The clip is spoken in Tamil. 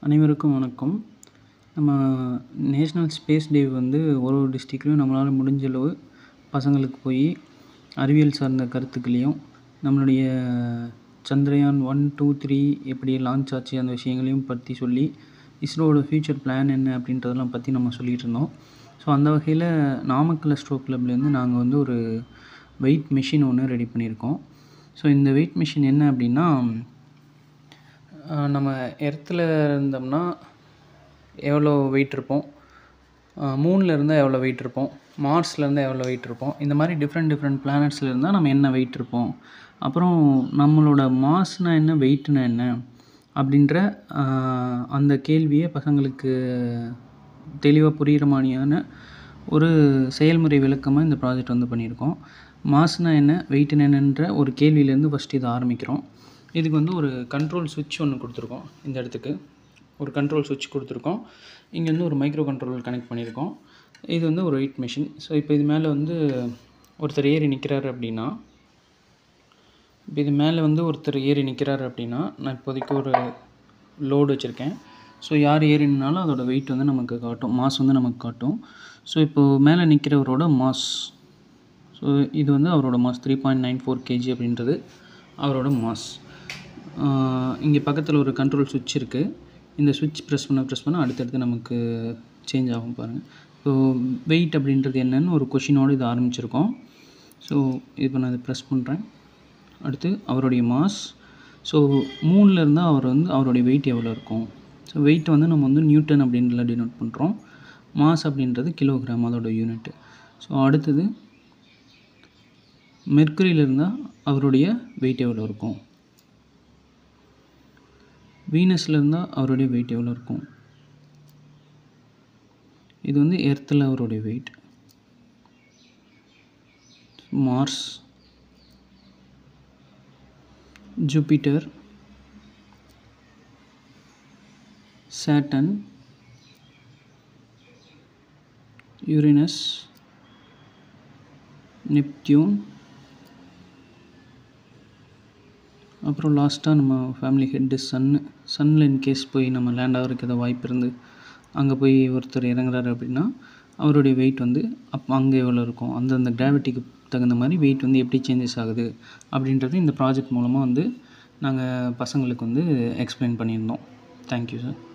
அனைவருக்கும் வணக்கம் நம்ம நேஷ்னல் ஸ்பேஸ் டே வந்து ஒரு ஒரு டிஸ்ட்ரிக்ட்லேயும் நம்மளால் முடிஞ்ச அளவு பசங்களுக்கு போய் அறிவியல் சார்ந்த கருத்துக்களையும் நம்மளுடைய சந்திரயான் ஒன் டூ த்ரீ எப்படி லான்ச் ஆச்சு அந்த விஷயங்களையும் பற்றி சொல்லி இஸ்ரோவோட ஃப்யூச்சர் பிளான் என்ன அப்படின்றதெல்லாம் பற்றி நம்ம சொல்லிகிட்டு இருந்தோம் ஸோ அந்த வகையில் நாமக்கல் அஸ்ட்ரோ கிளப்லேருந்து நாங்கள் வந்து ஒரு வெயிட் மிஷின் ஒன்று ரெடி பண்ணியிருக்கோம் ஸோ இந்த வெயிட் மிஷின் என்ன அப்படின்னா நம்ம எர்த்தில் இருந்தோம்னா எவ்வளோ வெயிட் இருப்போம் மூணில் இருந்தால் எவ்வளோ வெயிட் இருப்போம் மார்ஸில் இருந்தால் எவ்வளோ வெயிட் இருப்போம் இந்த மாதிரி டிஃப்ரெண்ட் டிஃப்ரெண்ட் பிளானட்ஸில் இருந்தால் நம்ம என்ன வெயிட் இருப்போம் அப்புறம் நம்மளோட மாஸ்னால் என்ன வெயிட்னா என்ன அப்படின்ற அந்த கேள்வியை பசங்களுக்கு தெளிவாக புரிகிற மாதிரியான ஒரு செயல்முறை விளக்கமாக இந்த ப்ராஜெக்ட் வந்து பண்ணியிருக்கோம் மாஸ்னால் என்ன வெயிட்னா என்னன்ற ஒரு கேள்வியிலேருந்து ஃபஸ்ட்டு இதை ஆரம்பிக்கிறோம் இதுக்கு வந்து ஒரு கண்ட்ரோல் சுவிட்ச் ஒன்று கொடுத்துருக்கோம் இந்த இடத்துக்கு ஒரு கண்ட்ரோல் சுவிட்ச் கொடுத்துருக்கோம் இங்கே வந்து ஒரு மைக்ரோ கண்ட்ரோலர் கனெக்ட் பண்ணியிருக்கோம் இது வந்து ஒரு வெயிட் மிஷின் ஸோ இப்போ இது மேலே வந்து ஒருத்தர் ஏறி நிற்கிறாரு அப்படின்னா இப்போ இது மேலே வந்து ஒருத்தர் ஏறி நிற்கிறாரு அப்படின்னா நான் இப்போதைக்கு ஒரு லோடு வச்சுருக்கேன் ஸோ யார் ஏறினாலும் அதோடய வெயிட் வந்து நமக்கு காட்டும் மாஸ் வந்து நமக்கு காட்டும் ஸோ இப்போது மேலே நிற்கிறவரோட மாஸ் ஸோ இது வந்து அவரோட mass three point nine four kg அப்படின்றது அவரோட மாஸ் இங்கே பக்கத்தில் ஒரு கண்ட்ரோல் சுவிட்ச் இருக்குது இந்த சுவிட்ச் ப்ரெஸ் பண்ண ப்ரெஸ் பண்ண அடுத்தடுத்து நமக்கு சேஞ்ச் ஆகும் பாருங்கள் ஸோ வெயிட் அப்படின்றது என்னன்னு ஒரு கொஷினோடு இது ஆரம்பிச்சிருக்கோம் ஸோ இப்போ நான் இதை ப்ரெஸ் பண்ணுறேன் அடுத்து அவருடைய மாஸ் ஸோ மூணில் இருந்தால் அவர் வந்து அவருடைய வெயிட் எவ்வளோ இருக்கும் ஸோ வெயிட் வந்து நம்ம வந்து நியூட்டன் அப்படின்றத டினோட் பண்ணுறோம் மாஸ் அப்படின்றது கிலோகிராம் அதோட யூனிட்டு ஸோ அடுத்தது மெர்க்குரியில் இருந்தால் அவருடைய வெயிட் எவ்வளோ இருக்கும் வீனஸில் இருந்தால் அவருடைய வெயிட் எவ்வளோ இருக்கும் இது வந்து எர்த்தில் அவருடைய weight Mars Jupiter Saturn Uranus Neptune அப்புறம் லாஸ்ட்டாக நம்ம ஃபேமிலி ஹெட்டு சன்னு சன்னில் இன்கேஸ் போய் நம்ம லேண்ட் ஆகிறதுக்கு ஏதோ வாய்ப்பு இருந்து அங்கே போய் ஒருத்தர் இறங்குறாரு அப்படின்னா அவருடைய வெயிட் வந்து அப்போ அங்கே எவ்வளோ இருக்கும் அந்தந்த கிராவிட்டிக்கு தகுந்த மாதிரி வெயிட் வந்து எப்படி சேஞ்சஸ் ஆகுது அப்படின்றது இந்த ப்ராஜெக்ட் மூலமாக வந்து நாங்கள் பசங்களுக்கு வந்து எக்ஸ்பிளைன் பண்ணியிருந்தோம் தேங்க்யூ சார்